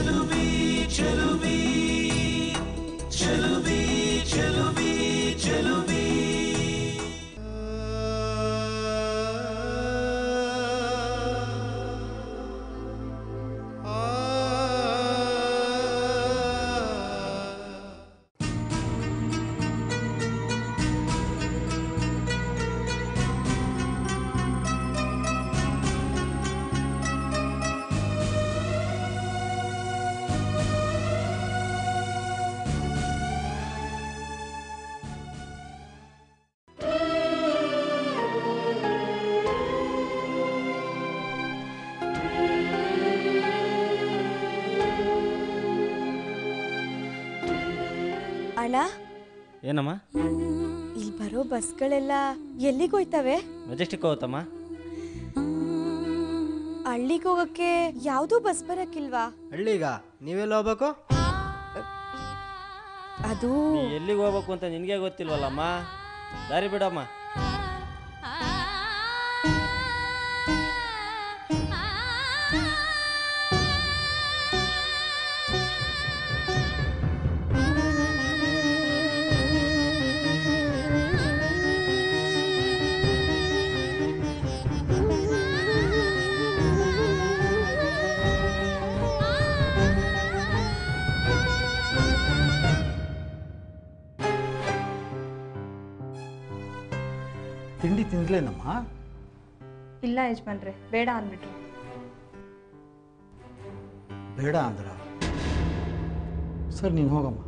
ಅಣ್ಣ ಏನಮ್ಮ ಇಲ್ಲಿ ಬರೋ ಬಸ್ಗಳೆಲ್ಲ ಎಲ್ಲಿಗೆ ಹೋಯ್ತವೆ ಮೆಜೆಸ್ಟಿಕ್ ಹೋಗುತ್ತಮ್ಮ ಹಳ್ಳಿಗೆ ಹೋಗಕ್ಕೆ ಯಾವ್ದೂ ಬಸ್ ಬರಕ್ಕಿಲ್ವಾ ಹಳ್ಳಿಗ ನೀವೆಲ್ಲ ಹೋಗ್ಬೇಕು ಅದು ನೀ ಎಲ್ಲಿಗೆ ಹೋಗ್ಬೇಕು ಅಂತ ನಿನಗೆ ಗೊತ್ತಿಲ್ವಲ್ಲಮ್ಮ ದಾರಿ ಬಿಡಮ್ಮ ತಿಂಡಿ ತಿಂದ್ಲೇನಮ್ಮ ಇಲ್ಲ ಯಜಮಾನ್ರೆ ಬೇಡ ಅಂದ್ಬಿಟ್ರು ಬೇಡ ಅಂದ್ರ ಸರ್ ನೀನು ಹೋಗಮ್ಮ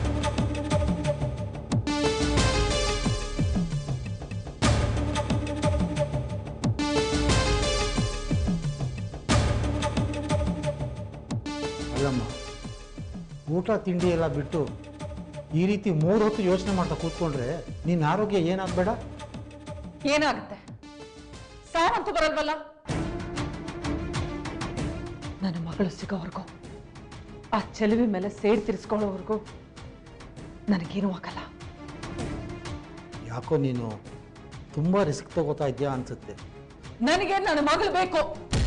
ಅಲ್ಲಮ್ಮ ಊಟ ತಿಂಡಿ ಎಲ್ಲ ಬಿಟ್ಟು ಈ ರೀತಿ ಮೂರು ಹೊತ್ತು ಯೋಚನೆ ಮಾಡ್ತಾ ಕೂತ್ಕೊಂಡ್ರೆ ನಿನ್ನ ಆರೋಗ್ಯ ಏನಾಗಬೇಡ ಏನಾಗುತ್ತೆ ಸಾವಂತೂ ಬರಲ್ವಲ್ಲ ನನ್ನ ಮಗಳು ಸಿಗೋವರೆಗೂ ಆ ಚೆಲುವಿ ಮೇಲೆ ಸೇಡ್ ತಿರ್ಸ್ಕೊಳ್ಳೋವರೆಗೂ ನನಗೇನೂ ಆಗಲ್ಲ ಯಾಕೋ ನೀನು ತುಂಬ ರಿಸ್ಕ್ ತಗೋತಾ ಇದೆಯಾ ಅನ್ಸುತ್ತೆ ನನಗೆ ನನ್ನ ಮಗಳು ಬೇಕು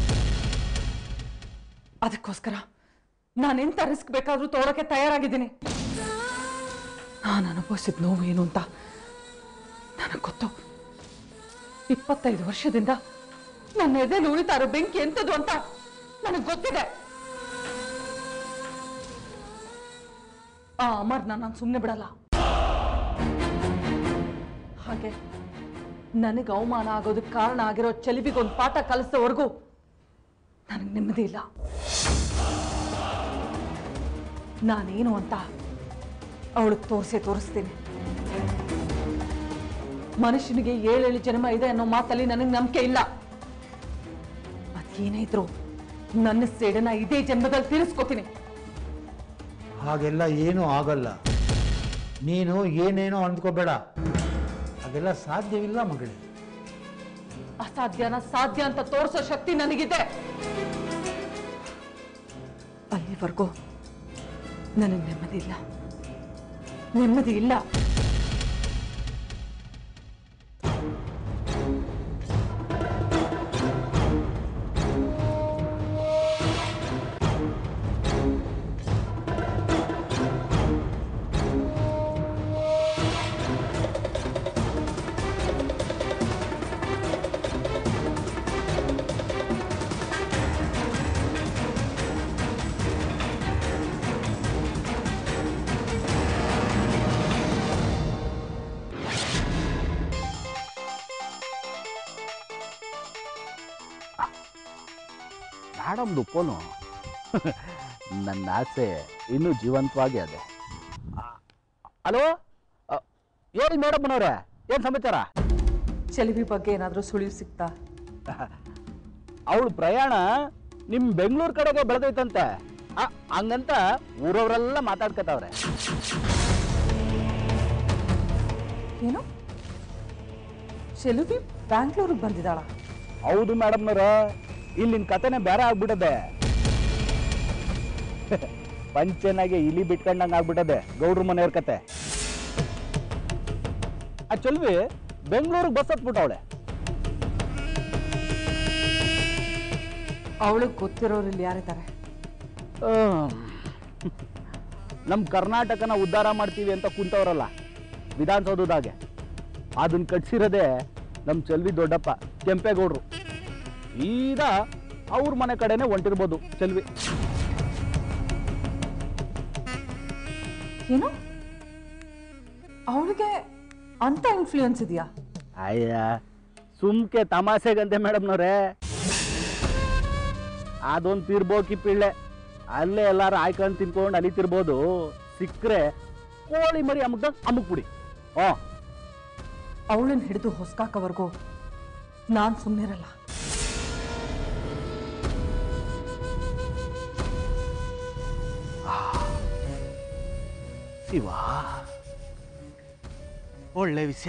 ಅದಕ್ಕೋಸ್ಕರ ನಾನೆಂತ ರಿಸ್ಕ್ ಬೇಕಾದ್ರೂ ತೋಡಕ್ಕೆ ತಯಾರಾಗಿದ್ದೀನಿ ನಾನು ಅನುಭವಿಸಿದ ನೋವು ಏನು ಅಂತ ನನಗೆ ಗೊತ್ತು ಇಪ್ಪತ್ತೈದು ವರ್ಷದಿಂದ ನನ್ನ ಎದೆಯಲ್ಲಿ ಉಳಿತಾ ಇರೋ ಬೆಂಕಿ ಎಂಥದ್ದು ಅಂತ ನನಗೆ ಗೊತ್ತಿದೆ ಆ ಅಮರ್ನ ನಾನು ಸುಮ್ಮನೆ ಬಿಡಲ್ಲ ಹಾಗೆ ನನಗೆ ಅವಮಾನ ಆಗೋದಕ್ಕೆ ಕಾರಣ ಆಗಿರೋ ಚೆಲಿಬಿಗೊಂದು ಪಾಠ ಕಲಿಸೋವರೆಗೂ ನನಗೆ ನೆಮ್ಮದಿ ಇಲ್ಲ ನಾನೇನು ಅಂತ ಅವಳಿಗೆ ತೋರಿಸೇ ತೋರಿಸ್ತೀನಿ ಮನುಷ್ಯನಿಗೆ ಏಳೇಳು ಜನ್ಮ ಇದೆ ಅನ್ನೋ ಮಾತಲ್ಲಿ ನನಗೆ ನಂಬಿಕೆ ಇಲ್ಲ ಅದೇನೇ ಇದ್ರು ನನ್ನ ಸೇಡನ್ನ ಇದೇ ಜನ್ಮದಲ್ಲಿ ತೀರಿಸ್ಕೋತೀನಿ ಹಾಗೆಲ್ಲ ಏನೂ ಆಗಲ್ಲ ನೀನು ಏನೇನೋ ಅಂದ್ಕೋಬೇಡ ಅದೆಲ್ಲ ಸಾಧ್ಯವಿಲ್ಲ ಮಗಳೇ ಅಸಾಧ್ಯನ ಸಾಧ್ಯ ಅಂತ ತೋರಿಸೋ ಶಕ್ತಿ ನನಗಿದೆ ಅಲ್ಲಿವರೆಗೂ ನನಗೆ ನೆಮ್ಮದಿ ಇಲ್ಲ ನೆಮ್ಮದಿ ಇಲ್ಲ ಮೇಡಮ್ದು ಫೋನು ನನ್ನ ಆಸೆ ಇನ್ನೂ ಜೀವಂತವಾಗಿ ಅದೆ ಹಲೋ ಹೇಳಿ ಮೇಡಮ್ನವ್ರೆ ಏನು ಸಮಾಚಾರ ಚೆಲುವಿ ಬಗ್ಗೆ ಏನಾದರೂ ಸುಳಿವು ಸಿಗ್ತಾ ಅವಳು ಪ್ರಯಾಣ ನಿಮ್ಮ ಬೆಂಗಳೂರು ಕಡೆಗೆ ಬೆಳೆದೈತಂತೆ ಆ, ಹಂಗಂತ ಊರವರೆಲ್ಲ ಮಾತಾಡ್ಕತಾವ್ರೆ ಏನು ಚೆಲುವಿ ಬ್ಯಾಂಗ್ಳೂರಿಗೆ ಬಂದಿದ್ದಾಳ ಹೌದು ಮೇಡಮ್ನವ್ರೆ ಇಲ್ಲಿನ ಕತೆನೆ ಬೇರೆ ಆಗ್ಬಿಟ್ಟದೆ ಪಂಚನಾಗೆ ಇಲಿ ಬಿಟ್ಕೊಂಡಂಗೆ ಆಗ್ಬಿಟ್ಟದೆ ಗೌಡ್ರ ಮನೆಯವ್ರ ಕತೆ ಆ ಚಲ್ವಿ ಬೆಂಗಳೂರಿಗೆ ಬಸ್ ಹತ್ಬಿಟ್ಟವಳೆ ಅವಳಿಗೆ ಗೊತ್ತಿರೋರು ಇಲ್ಲಿ ಯಾರಿದ್ದಾರೆ ನಮ್ಮ ಕರ್ನಾಟಕನ ಉದ್ಧಾರ ಮಾಡ್ತೀವಿ ಅಂತ ಕುಂತವ್ರಲ್ಲ ವಿಧಾನಸೌಧದಾಗೆ ಅದನ್ನ ಕಟ್ಸಿರೋದೇ ನಮ್ಮ ಚೆಲ್ವಿ ದೊಡ್ಡಪ್ಪ ಕೆಂಪೇಗೌಡರು ಸೀದಾ ಅವ್ರ ಮನೆ ಕಡೆನೇ ಹೊಂಟಿರ್ಬೋದು ಚೆಲ್ವಿ ಏನು ಅವಳಿಗೆ ಅಂತ ಇನ್ಫ್ಲೂಯೆನ್ಸ್ ಇದೆಯಾ ಅಯ್ಯ ಸುಮ್ಕೆ ತಮಾಷೆಗಂತೆ ಮೇಡಮ್ನವ್ರೆ ಅದೊಂದು ತಿರ್ಬೋಕಿ ಪಿಳ್ಳೆ ಅಲ್ಲೇ ಎಲ್ಲಾರು ಆಯ್ಕೊಂಡು ತಿನ್ಕೊಂಡು ಅಲಿತಿರ್ಬೋದು ಸಿಕ್ಕರೆ ಕೋಳಿ ಮರಿ ಅಮುಕ್ದಾಗ ಅಮುಕ್ಬಿಡಿ ಹ್ಞೂ ಅವಳನ್ನ ಹಿಡಿದು ಹೊಸ್ಕಾಕವರೆಗೂ ನಾನು ಸುಮ್ಮನಿರಲ್ಲ ಶಿವ ಒಳ್ಳೆ ವಿಷಯ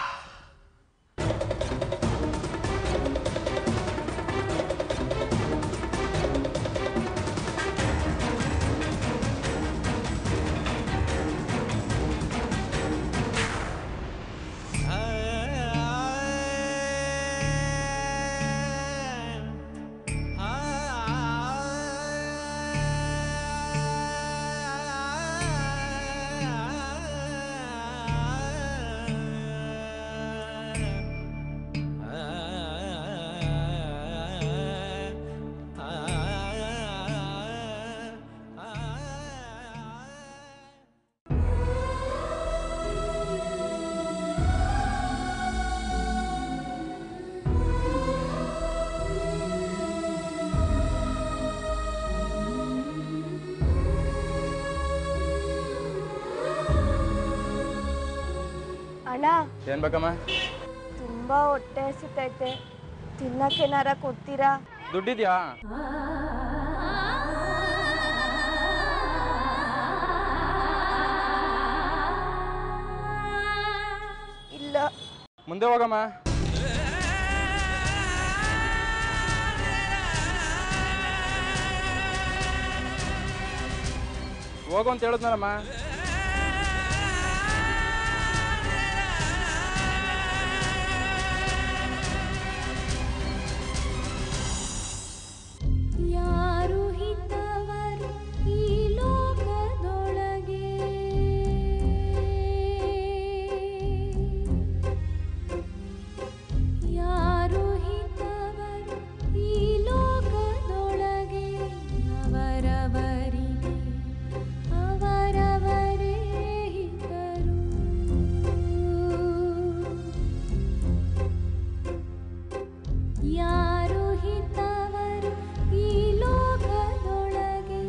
ಅಣ್ಣ ಏನ್ ಬೇಕಮ್ಮ ತುಂಬಾ ಹೊಟ್ಟೆ ಹಸಿತೈತೆ ತಿನ್ನಕ್ಕೇನಾರ ಕೊಡ್ತೀರಾ ದುಡ್ಡಿದ್ಯಾ ಇಲ್ಲ ಮುಂದೆ ಹೋಗಮ್ಮ ಹೋಗು ಅಂತ ಹೇಳಿದ್ನಲ್ಲಮ್ಮ ಯಾರು ಹಿತವರು ಈ ಲೋಕದೊಳಗೆ ಯಾರು ಹಿತವರು ಈ ಲೋಕದೊಳಗೆ ಅವರವರಿಗೆ ಅವರವರೇ ಹಿತರು ಯಾರು ಹಿತವರು ಈ ಲೋಕದೊಳಗೆ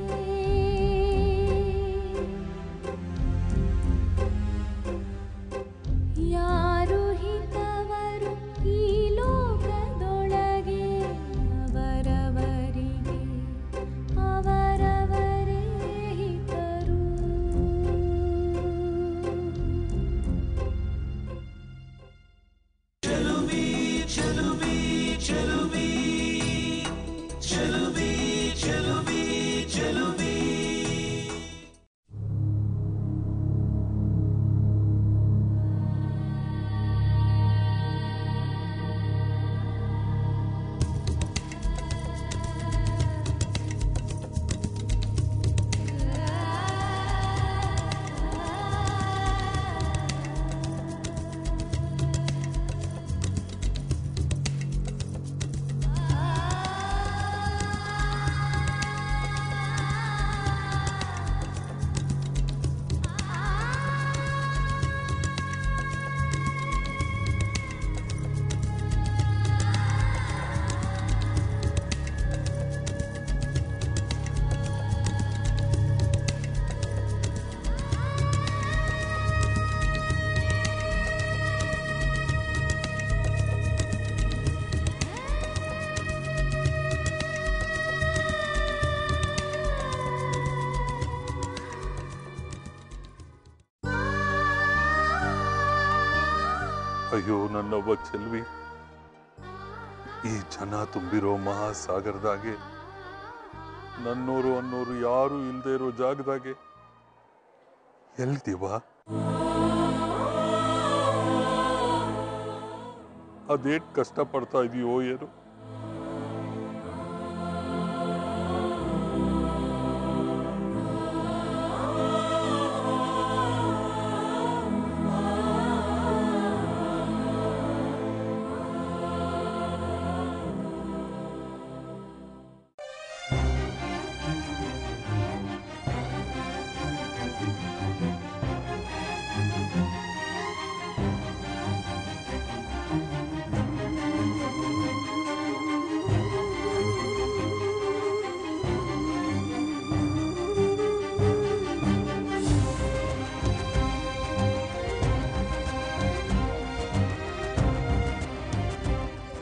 ಯಾರು ಹಿತವರು ಈ ಲೋಕದೊಳಗೆ ಅವರವರಿಗೆ ಅವರವರೇ ಹಿತರು ಅಯ್ಯೋ ನನ್ನೊಬ್ಬ ಚೆಲ್ವಿ ಈ ಜನ ತುಂಬಿರೋ ಮಹಾಸಾಗರದಾಗೆ ನನ್ನೋರು ಅನ್ನೋರು ಯಾರು ಇಲ್ದೇ ಇರೋ ಜಾಗದಾಗೆ ಎಲ್ದಿವ ಅದೇಟ್ ಕಷ್ಟ ಪಡ್ತಾ ಇದೆಯೋ ಏನು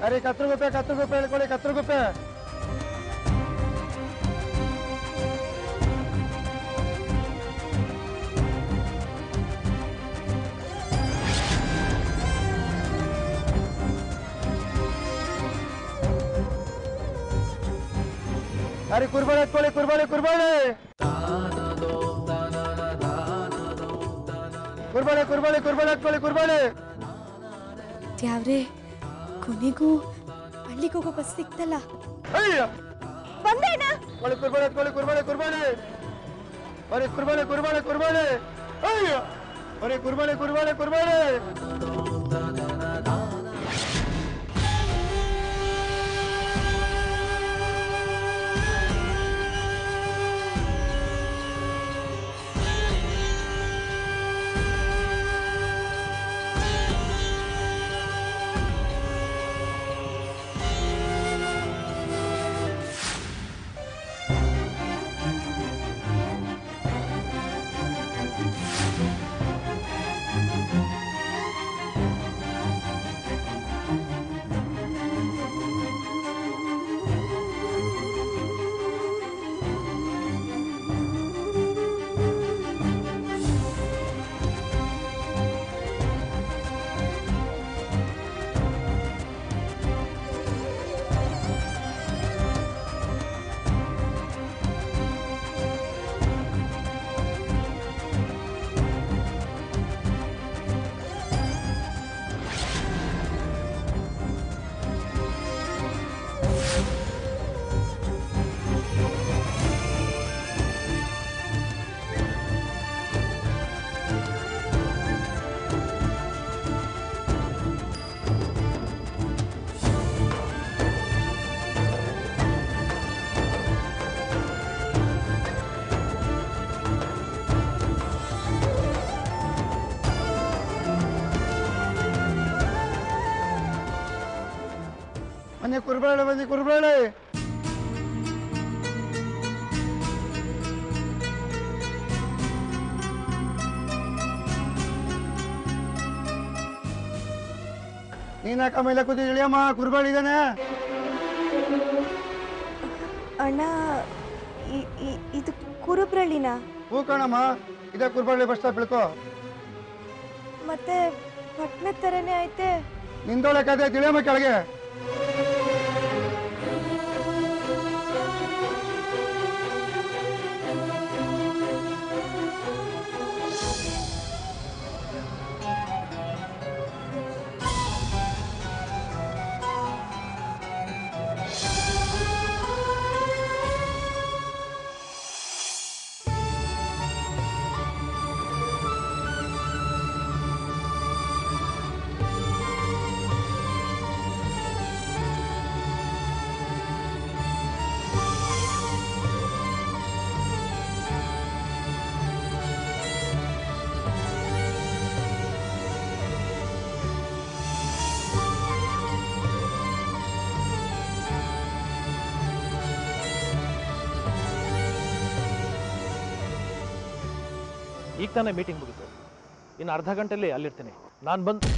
ಅರೆ ಕತ್ರಗುಪ್ಪೆ ಕತ್ರಗುಪ್ಪೆ ಹೇಳ್ಕೊಳ್ಳಿ ಕತ್ರಗುಪ್ಪೆ ಅರೆ ಕುರ್ಬಾಳೆ ಎತ್ಕೊಳ್ಳಿ ಕುರ್ಬಾಳೆ ಕುರ್ಬಾಳೆ ಕುರ್ಬಾಳೆ ಕುರ್ಬಾಳೆ ಕುರ್ಬಾಳೆ ಎತ್ಕೊಳ್ಳಿ ಕುರ್ಬಾಳೆ ದ್ಯಾವ್ರೆ ಕೊನೆಗೂ ಹಳ್ಳಿಗೆ ಹೋಗೋ ಬಸ್ ಸಿಕ್ತಲ್ಲ ಅಯ್ಯ ಬಂದೇನ ಕುರ್ಬಾಳೆ ಕುರ್ಬಾಳೆ ಎತ್ಕೊಳ್ಳಿ ಕುರ್ಬಾಳೆ ಕುರ್ಬಾಳೆ ಅರೆ ಕುರ್ಬಾಳೆ ಕುರ್ಬಾಳೆ ಕುರ್ಬಾಳೆ ಅಯ್ಯ ಅರೆ ಕುರ್ಬಾಳೆ ಕುರ್ಬಾಳೆ ಕುರ್ಬಾಳೆ ಬನ್ನಿ ಕುರ್ಬಾಳೆ ಬನ್ನಿ ಕುರ್ಬಾಳೆ ನೀನ್ ಯಾಕ ಮೇಲೆ ಕೂತಿ ಇಳಿಯಮ್ಮ ಕುರ್ಬಾಳೆ ಇದ್ದಾನೆ ಅಣ್ಣ ಈ- ಈ- ಇದು ಕುರುಬ್ರಳ್ಳಿನ ಹೂ ಕಣಮ್ಮ ಇದೇ ಕುರ್ಬಾಳೆ ಬಸ್ ಸ್ಟಾಪ್ ಇಳ್ಕೋ ಮತ್ತೆ ಪಟ್ನದ ಥರನೇ ಐತೆ ನಿಂದೊಳೆ ಕತೆ ತಿಳಿಯಮ್ಮ ಕೆಳಗೆ ಈಗ ತಾನೇ ಮೀಟಿಂಗ್ ಮುಗಿತು ಇನ್ನು ಅರ್ಧ ಗಂಟೆಯಲ್ಲಿ ಅಲ್ಲಿರ್ತೀನಿ ನಾನು ಬಂದು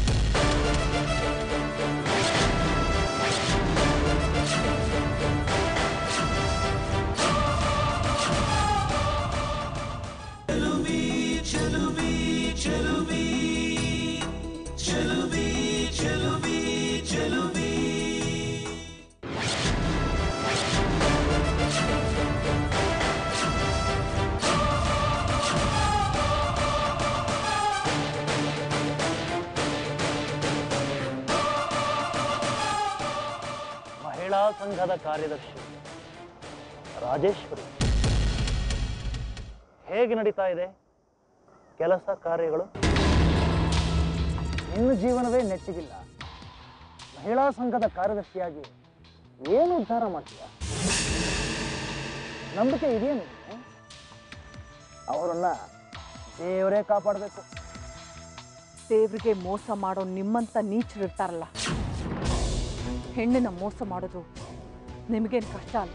ಮಹಿಳಾ ಸಂಘದ ಕಾರ್ಯದರ್ಶಿ ರಾಜೇಶ್ವರಿ ಹೇಗೆ ನಡೀತಾ ಇದೆ ಕೆಲಸ ಕಾರ್ಯಗಳು ನಿನ್ನ ಜೀವನವೇ ನೆಟ್ಟಿಗಿಲ್ಲ ಮಹಿಳಾ ಸಂಘದ ಕಾರ್ಯದರ್ಶಿಯಾಗಿ ಏನು ಉದ್ಧಾರ ಮಾಡ್ತೀಯ ನಂಬಿಕೆ ಇದೆಯಾ ನಿನಗೆ ಅವರನ್ನ ದೇವರೇ ಕಾಪಾಡಬೇಕು ದೇವ್ರಿಗೆ ಮೋಸ ಮಾಡೋ ನಿಮ್ಮಂಥ ನೀಚರಿರ್ತಾರಲ್ಲ ಹೆಣ್ಣಿನ ಮೋಸ ಮಾಡೋದು ನಿಮಗೇನು ಕಷ್ಟ ಅಲ್ಲ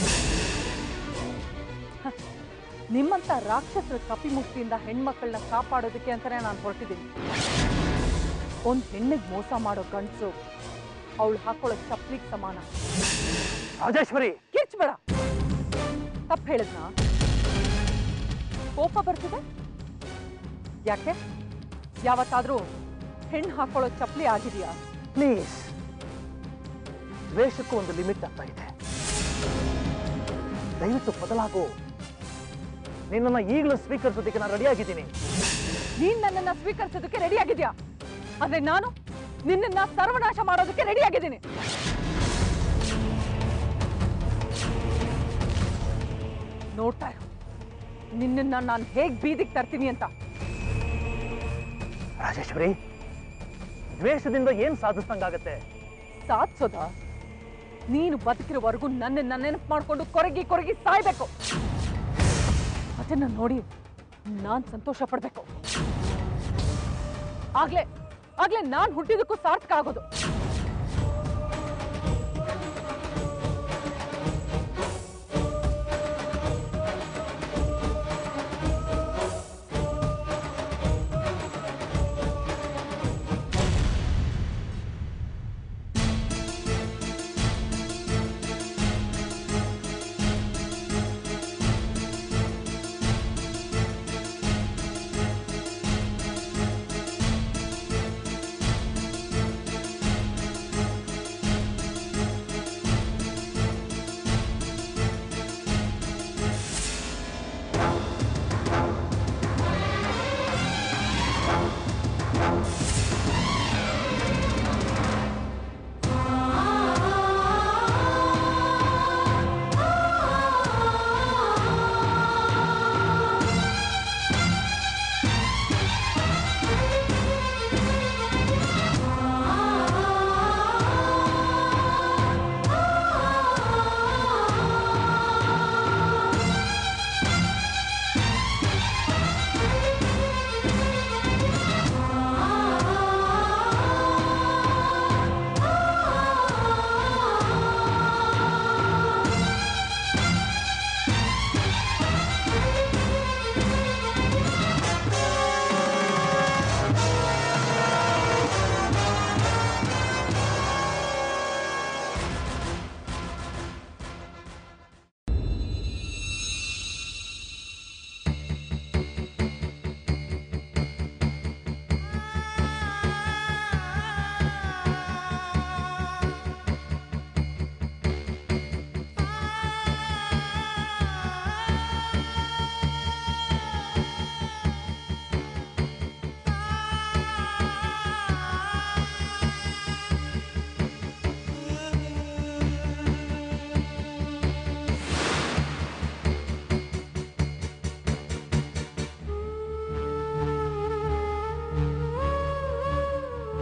ಹ, ನಿಮ್ಮಂಥ ರಾಕ್ಷಸರ ಕಪಿಮುಷ್ಟಿಯಿಂದ ಹೆಣ್ಮಕ್ಳನ್ನ ಕಾಪಾಡೋದಕ್ಕೆ ಅಂತಲೇ ನಾನು ಹೊರಟಿದ್ದೀನಿ ಒಂದು ಹೆಣ್ಣಿಗೆ ಮೋಸ ಮಾಡೋ ಗಂಡಸು ಅವಳು ಹಾಕೊಳ್ಳೋ ಚಪ್ಲಿಗೆ ಸಮಾನ ರಾಜೇಶ್ವರಿ ಕಿರ್ಚ್ಬೇಡ ತಪ್ಪು ಹೇಳಿದ್ನ ಕೋಪ ಬರ್ತಿದೆ ಯಾಕೆ ಯಾವತ್ತಾದ್ರೂ ಹೆಣ್ಣು ಹಾಕೊಳ್ಳೋ ಚಪ್ಲಿ ಆಗಿದೆಯಾ ಪ್ಲೀಸ್ ದ್ವೇಷಕ್ಕೂ ಒಂದು ಲಿಮಿಟ್ ಅಂತ ಇದೆ ದಯವಿಟ್ಟು ಬದಲಾಗು ನಿನ್ನನ್ನ ಈಗಲೂ ಸ್ವೀಕರಿಸೋದಕ್ಕೆ ನಾನು ರೆಡಿಯಾಗಿದ್ದೀನಿ ನೀನ್ ನನ್ನನ್ನ ಸ್ವೀಕರಿಸೋದಕ್ಕೆ ರೆಡಿ ಆಗಿದ್ಯಾ ಆದ್ರೆ ನಾನು ನಿನ್ನನ್ನ ಸರ್ವನಾಶ ಮಾಡೋದಕ್ಕೆ ರೆಡಿ ಆಗಿದ್ದೀನಿ ನೋಡ್ತಾ ಇರು ನಿನ್ನನ್ನ ನಾನು ಹೇಗ್ ಬೀದಿಗೆ ತರ್ತೀನಿ ಅಂತ ರಾಜೇಶ್ವರಿ ದ್ವೇಷದಿಂದ ಏನ್ ಸಾಧಿಸ್ದಂಗಾಗತ್ತೆ ಸಾಧಿಸೋದ ನೀನು ಬದುಕಿರೋವರೆಗೂ ನನ್ನನ್ನ ನೆನಪು ಮಾಡ್ಕೊಂಡು ಕೊರಗಿ ಕೊರಗಿ ಸಾಯ್ಬೇಕು ಅದನ್ನ ನೋಡಿ ನಾನ್ ಸಂತೋಷ ಪಡ್ಬೇಕು ಆಗ್ಲೇ ಆಗ್ಲೇ ನಾನ್ ಹುಟ್ಟಿದಕ್ಕೂ ಸಾರ್ಥಕ ಆಗೋದು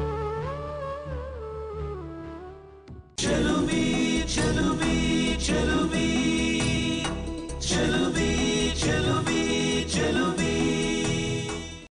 ಚೆಲುವಿ ಚೆಲುವಿ ಚೆಲುವಿ